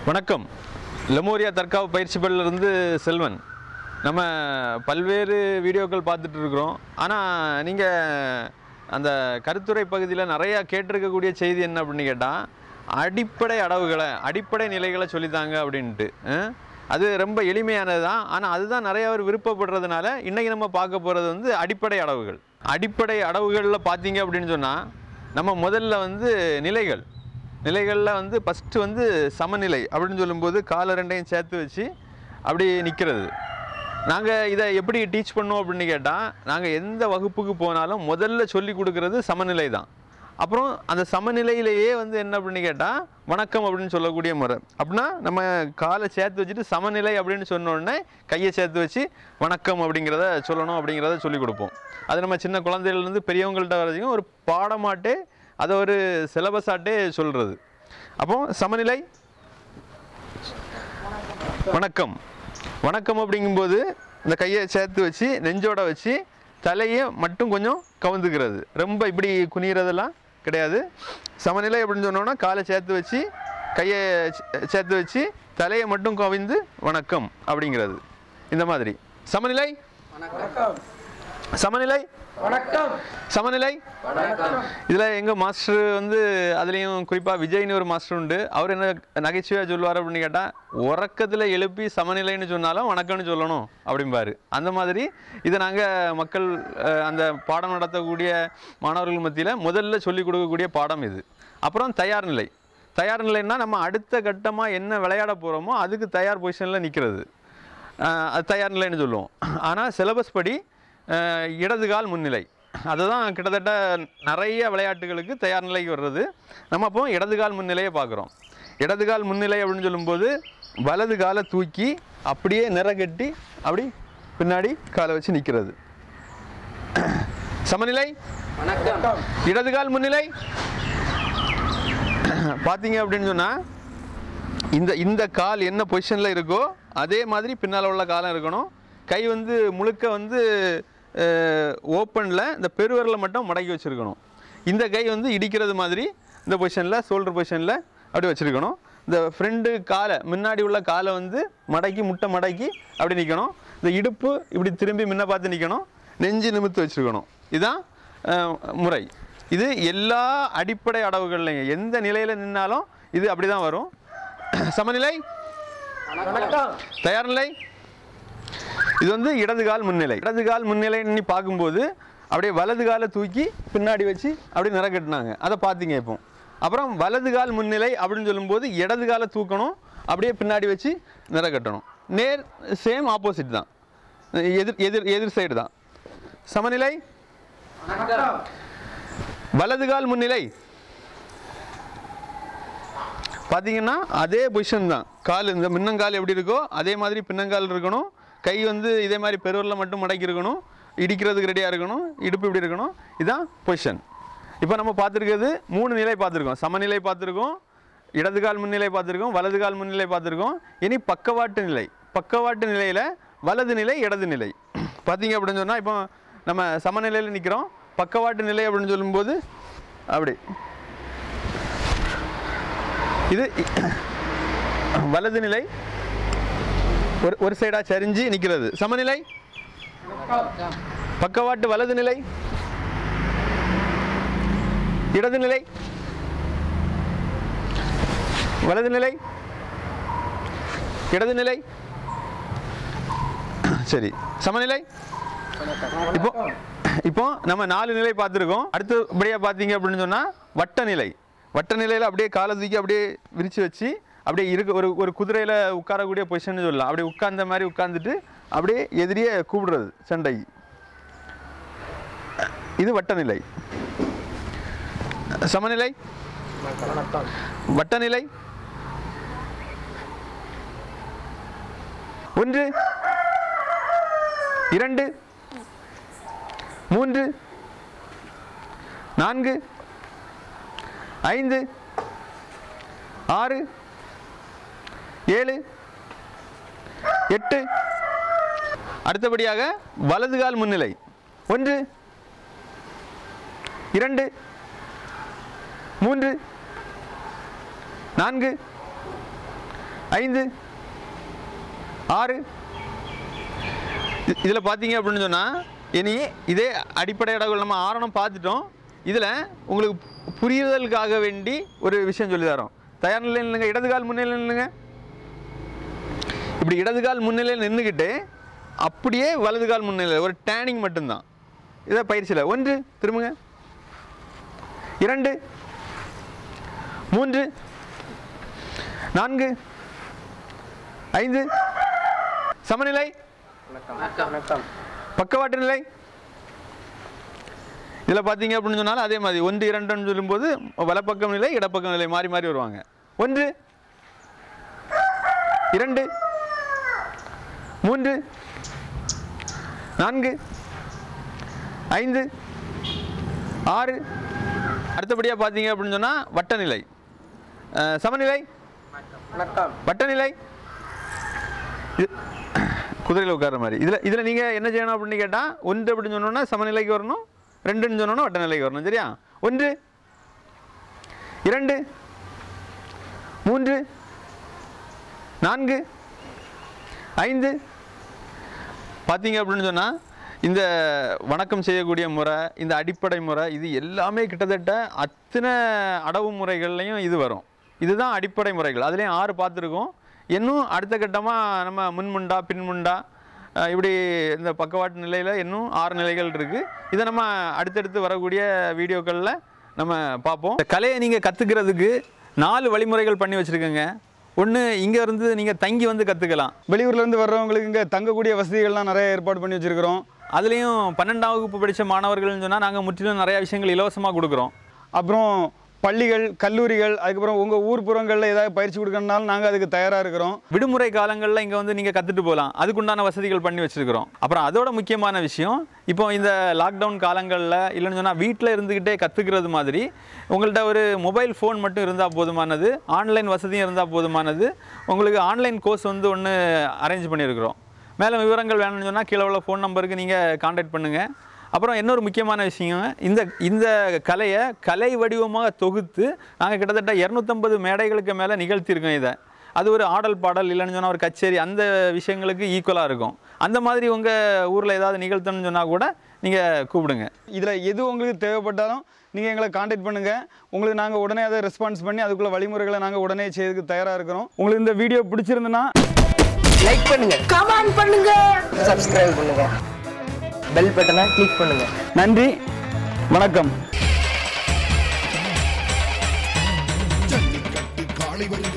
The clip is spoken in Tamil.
வணக்கம் லெமோரியா தற்காப்பு பயிற்சி பள்ளியிலிருந்து செல்வன் நம்ம பல்வேறு வீடியோக்கள் பார்த்துட்டு இருக்கிறோம் ஆனால் நீங்கள் அந்த கருத்துரை பகுதியில் நிறையா கேட்டிருக்கக்கூடிய செய்தி என்ன அப்படின்னு கேட்டால் அடிப்படை அடவுகளை அடிப்படை நிலைகளை சொல்லித்தாங்க அப்படின்ட்டு அஹ்? அது ரொம்ப எளிமையானது தான் ஆனால் அதுதான் நிறைய பேர் விருப்பப்படுறதுனால இன்றைக்கி நம்ம பார்க்க போகிறது வந்து அடிப்படை அடவுகள் அடிப்படை அடவுகளில் பார்த்தீங்க அப்படின்னு சொன்னால் நம்ம முதல்ல வந்து நிலைகள் நிலைகளில் வந்து ஃபஸ்ட்டு வந்து சமநிலை அப்படின்னு சொல்லும்போது காலை ரெண்டையும் சேர்த்து வச்சு அப்படி நிற்கிறது நாங்கள் இதை எப்படி டீச் பண்ணோம் அப்படின்னு கேட்டால் நாங்கள் எந்த வகுப்புக்கு போனாலும் முதல்ல சொல்லி கொடுக்கறது சமநிலை தான் அப்புறம் அந்த சமநிலையிலேயே வந்து என்ன அப்படின்னு கேட்டால் வணக்கம் அப்படின்னு சொல்லக்கூடிய முறை அப்படின்னா நம்ம காலை சேர்த்து வச்சுட்டு சமநிலை அப்படின்னு சொன்ன உடனே கையை சேர்த்து வச்சு வணக்கம் அப்படிங்கிறத சொல்லணும் அப்படிங்கிறத சொல்லி கொடுப்போம் அது நம்ம சின்ன குழந்தைகள்லேருந்து பெரியவங்கள்ட்ட வரைக்கும் ஒரு பாடமாட்டே அதை ஒரு சிலபஸாட்டே சொல்கிறது அப்போ சமநிலை வணக்கம் வணக்கம் அப்படிங்கும்போது இந்த கையை சேர்த்து வச்சு நெஞ்சோட வச்சு தலையை மட்டும் கொஞ்சம் கவுந்துக்கிறது ரொம்ப இப்படி குனிகிறதெல்லாம் கிடையாது சமநிலை அப்படின்னு சொன்னோன்னா காலை சேர்த்து வச்சு கையை சே- சேர்த்து வச்சு தலையை மட்டும் கவிந்து வணக்கம் அப்படிங்கிறது இந்த மாதிரி சமநிலை வணக்கம் சமநிலை வணக்கம் சமநிலை வணக்கம் இதில் எங்கள் மாஸ்டர் வந்து அதுலேயும் குறிப்பாக விஜய்னு ஒரு மாஸ்டர் உண்டு அவர் என்ன நகைச்சுவையாக சொல்லுவார் அப்படின்னு கேட்டால் உறக்கத்தில் எழுப்பி சமநிலைன்னு சொன்னாலும் வணக்கம்னு சொல்லணும் அப்படிம்பாரு அந்த மாதிரி இதை நாங்கள் மக்கள் அஹ், அந்த பாடம் நடத்தக்கூடிய மாணவர்கள் மத்தியில் முதல்ல சொல்லிக் கொடுக்கக்கூடிய பாடம் இது அப்புறம் தயார் நிலை தயார் நிலைன்னா நம்ம அடுத்த கட்டமாக என்ன விளையாட போகிறோமோ அதுக்கு தயார் பொசிஷனில் நிற்கிறது அது தயார் நிலைன்னு சொல்லுவோம் ஆனால் சிலபஸ் படி அஹ், இடது கால் முன்னிலை அதுதான் கிட்டத்தட்ட நிறைய விளையாட்டுகளுக்கு தயார் நிலைக்கு வர்றது நம்ம அப்போ இடது கால் முன்னிலையை பார்க்குறோம் இடது கால் முன்னிலை அப்படின்னு சொல்லும்போது வலது காலை தூக்கி அப்படியே நிறகட்டி அப்படி பின்னாடி காலை வச்சு நிற்கிறது சமநிலை வணக்கம் இடது கால் முன்னிலை பார்த்தீங்க அப்படின்னு சொன்னால் இந்த இந்த கால் என்ன பொசிஷனில் இருக்கோ அதே மாதிரி பின்னால் உள்ள காலம் இருக்கணும் கை வந்து முழுக்க வந்து ஓப்பனில் இந்த பெருவரில் மட்டும் மடக்கி வச்சுருக்கணும் இந்த கை வந்து இடிக்கிறது மாதிரி இந்த பொசிஷனில் ஷோல்டர் பொசிஷனில் அப்படி வச்சுருக்கணும் இந்த ஃப்ரெண்டு காலை முன்னாடி உள்ள காலை வந்து மடக்கி முட்டை மடக்கி அப்படி நிற்கணும் இந்த இடுப்பு இப்படி திரும்பி முன்ன பார்த்து நிற்கணும் நெஞ்சு நிமித்து வச்சுருக்கணும் இதுதான் அஹ், முறை இது எல்லா அடிப்படை அடவுகள்லையும் எந்த நிலையில் நின்னாலும் இது அப்படி தான் வரும் சமநிலை வணக்கம் தயார் நிலை இது வந்து இடது கால் முன்னிலை இடது கால் முன்னிலைன்னு பார்க்கும்போது அப்படியே வலது காலை தூக்கி பின்னாடி வச்சு அப்படியே நிற கட்டினாங்க அதை பார்த்தீங்க இப்போ அப்புறம் வலது கால் முன்னிலை அப்படின்னு சொல்லும்போது இடது காலை தூக்கணும் அப்படியே பின்னாடி வச்சு நிற கட்டணும் நேர் சேம் ஆப்போசிட் தான் எதிர் எதிர் எதிர் சைடு தான் சமநிலை வணக்கம் வலது கால் முன்னிலை பார்த்தீங்கன்னா அதே பொசிஷன் தான் கால் இந்த முன்னங்கால் எப்படி இருக்கோ அதே மாதிரி பின்னங்கால் இருக்கணும் கை வந்து இதே மாதிரி பெருவரில் மட்டும் மடக்கி இருக்கணும் இடிக்கிறதுக்கு ரெடியாக இருக்கணும் இடுப்பு இப்படி இருக்கணும் இதுதான் பொசிஷன் இப்போ நம்ம பார்த்துருக்கிறது மூணு நிலை பார்த்துருக்கோம் சமநிலை பார்த்துருக்கோம் இடது கால் முன்னிலை பார்த்துருக்கோம் வலது கால் முன்னிலை பார்த்துருக்கோம் இனி பக்கவாட்டு நிலை பக்கவாட்டு நிலையில் வலது நிலை இடது நிலை பார்த்தீங்க அப்படின்னு சொன்னால் இப்போ நம்ம சமநிலையில் நிற்கிறோம் பக்கவாட்டு நிலை அப்படின்னு சொல்லும்போது அப்படி இது வலது நிலை ஒரு ஒரு சைடாக சரிஞ்சு நிற்கிறது சமநிலை பக்கவாட்டு வலது நிலை இடது நிலை வலது நிலை இடது நிலை சரி சமநிலை இப்போ இப்போ நம்ம நாலு நிலை பார்த்துருக்கோம் அடுத்தபடியாக பார்த்தீங்க அப்படின்னு சொன்னால் வட்ட நிலை வட்ட நிலையில் அப்படியே காலை தூக்கி அப்படியே விரித்து வச்சு அப்படியே இருக்க ஒரு ஒரு குதிரையில் உட்காரக்கூடிய பொசிஷன் சொல்லலாம் அப்படியே உட்கார்ந்த மாதிரி உட்கார்ந்துட்டு அப்படியே எதிரியே கூப்பிடுறது சண்டை இது வட்ட நிலை சமநிலை வணக்கம் வட்ட நிலை ஒன்று இரண்டு மூன்று நான்கு ஐந்து ஆறு ஏழு எட்டு அடுத்தபடியாக வலது கால் முன்னிலை ஒன்று இரண்டு மூன்று நான்கு ஐந்து ஆறு இதில் பார்த்தீங்க அப்படின்னு சொன்னால் இனி இதே அடிப்படை இடங்கள் நம்ம ஆரணம் பார்த்துட்டோம் இதில் உங்களுக்கு புரிதலுக்காக வேண்டி ஒரு விஷயம் சொல்லி தரோம் தயார் நிலையில் நில்லுங்க இடது கால் முன்னிலையில் நில்லுங்க இப்படி இடது கால் முன்னிலையில் நின்றுக்கிட்டு அப்படியே வலது கால் முன்னிலை ஒரு டேனிங் மட்டும்தான் இதை பயிற்சியில் ஒன்று திரும்புங்க இரண்டு மூன்று நான்கு ஐந்து சமநிலை வணக்கம் வணக்கம் பக்கவாட்டு நிலை இதில் பார்த்தீங்க அப்படின்னு சொன்னாலும் அதே மாதிரி ஒன்று இரண்டுன்னு சொல்லும்போது வலப்பக்கம் நிலை இடப்பக்கம் நிலை மாறி மாறி வருவாங்க ஒன்று இரண்டு மூன்று நான்கு ஐந்து ஆறு அடுத்தபடியாக பார்த்தீங்க அப்படின்னு சொன்னால் வட்டநிலை அஹ், சமநிலை வணக்கம் வட்டநிலை இது- குதிரையில் உட்கார்ற மாதிரி இதில் இதில் நீங்கள் என்ன செய்யணும் அப்படின்னு கேட்டால் ஒன்று அப்படின்னு சொன்னோன்னா சமநிலைக்கு வரணும் ரெண்டுன்னு சொன்னோன்னா வட்டநிலைக்கு வரணும் சரியா ஒன்று இரண்டு மூன்று நான்கு ஐந்து பார்த்தீங்க அப்படின்னு சொன்னால் இந்த வணக்கம் செய்யக்கூடிய முறை இந்த அடிப்படை முறை இது எல்லாமே கிட்டத்தட்ட அத்தனை அடவு முறைகள்லையும் இது வரும் இதுதான் அடிப்படை முறைகள் அதுலேயும் ஆறு பார்த்துருக்கோம் இன்னும் அடுத்த கட்டமாக நம்ம முன்முண்டா பின்முண்டா அஹ் இப்படி இந்த பக்கவாட்டு நிலையில் இன்னும் ஆறு நிலைகள் இருக்குது இதை நம்ம அடுத்தடுத்து வரக்கூடிய வீடியோக்களில் நம்ம பார்ப்போம் இந்த கலையை நீங்கள் கற்றுக்கிறதுக்கு நாலு வழிமுறைகள் பண்ணி வச்சுருக்கோங்க ஒன்று இங்கே இருந்து நீங்கள் தங்கி வந்து கற்றுக்கலாம் வெளியூர்ல இருந்து வர்றவங்களுக்கு இங்கே தங்கக்கூடிய வசதிகள்லாம் நிறைய ஏற்பாடு பண்ணி வச்சிருக்கிறோம் அதுலேயும் பன்னெண்டாம் வகுப்பு படித்த மாணவர்கள்னு சொன்னால் நாங்கள் முற்றிலும் நிறையா விஷயங்கள் இலவசமாக கொடுக்குறோம் அப்புறம் பள்ளிகள் கல்லூரிகள் அதுக்கப்புறம் உங்கள் ஊர் புறங்களில் ஏதாவது பயிற்சி கொடுக்கறனாலும் நாங்கள் அதுக்கு தயாராக இருக்கிறோம் விடுமுறை காலங்களில் இங்கே வந்து நீங்கள் கற்றுட்டு போகலாம் அதுக்குண்டான வசதிகள் பண்ணி வச்சுருக்கிறோம் அப்புறம் அதோட முக்கியமான விஷயம் இப்போ இந்த லாக்டவுன் காலங்களில் இல்லைன்னு சொன்னால் வீட்டில் இருந்துக்கிட்டே கற்றுக்கிறது மாதிரி உங்கள்கிட்ட ஒரு மொபைல் ஃபோன் மட்டும் இருந்தால் போதுமானது ஆன்லைன் வசதியும் இருந்தால் போதுமானது உங்களுக்கு ஆன்லைன் கோர்ஸ் வந்து ஒன்று அரேஞ்ச் பண்ணியிருக்கிறோம் மேலும் விவரங்கள் வேணும்னு சொன்னால் கீழே உள்ள ஃபோன் நம்பருக்கு நீங்கள் காண்டாக்ட் பண்ணுங்கள் அப்புறம் இன்னொரு முக்கியமான விஷயம் இந்த இந்த கலையை கலை வடிவமாக தொகுத்து நாங்கள் கிட்டத்தட்ட இரநூத்தம்பது மேடைகளுக்கு மேலே நிகழ்த்தியிருக்கோம் இதை அது ஒரு ஆடல் பாடல் இல்லைன்னு சொன்னால் ஒரு கச்சேரி அந்த விஷயங்களுக்கு ஈக்குவலாக இருக்கும் அந்த மாதிரி உங்கள் ஊரில் ஏதாவது நிகழ்த்தணும்னு சொன்னால் கூட நீங்கள் கூப்பிடுங்க இதில் எது உங்களுக்கு தேவைப்பட்டாலும் நீங்கள் எங்களை காண்டாக்ட் பண்ணுங்கள் உங்களுக்கு நாங்கள் உடனே அதை ரெஸ்பான்ஸ் பண்ணி அதுக்குள்ள வழிமுறைகளை நாங்கள் உடனே செய்யறதுக்கு தயாராக இருக்கிறோம் உங்களுக்கு இந்த வீடியோ பிடிச்சிருந்துன்னா லைக் பண்ணுங்க கமெண்ட் பண்ணுங்க சப்ஸ்கிரைப் பண்ணுங்க பெல் பட்டனை கிளிக் பண்ணுங்க நன்றி வணக்கம் ஜல்லிக்கட்டு காளை வரும்